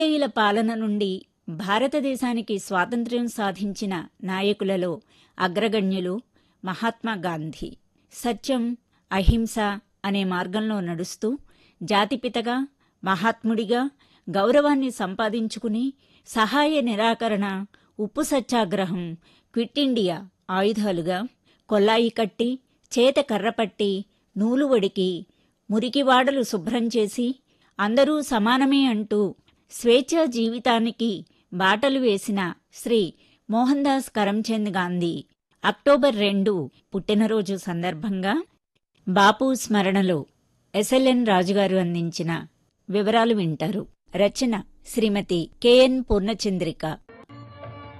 ఆంగ్లేయుల పాలన నుండి భారతదేశానికి స్వాతంత్ర్యం సాధించిన నాయకులలో అగ్రగణ్యులు మహాత్మా గాంధీ సత్యం అహింస అనే మార్గంలో నడుస్తూ జాతిపితగా మహాత్ముడిగా గౌరవాన్ని సంపాదించుకుని సహాయ నిరాకరణ ఉప్పు సత్యాగ్రహం క్విట్ ఇండియా ఆయుధాలుగా కొల్లాయి కట్టి చేత కర్రపట్టి నూలు వడికి మురికివాడలు శుభ్రం చేసి అందరూ సమానమే అంటూ స్వేచ్ఛా జీవితానికి బాటలు వేసిన శ్రీ మోహన్ దాస్ కరమ్చంద్ గాంధీ అక్టోబర్ రెండు పుట్టినరోజు సందర్భంగా బాపు స్మరణలో ఎస్ఎల్ఎన్ రాజుగారు అందించిన వివరాలు వింటారు రచన శ్రీమతి కెఎన్ పూర్ణచంద్రిక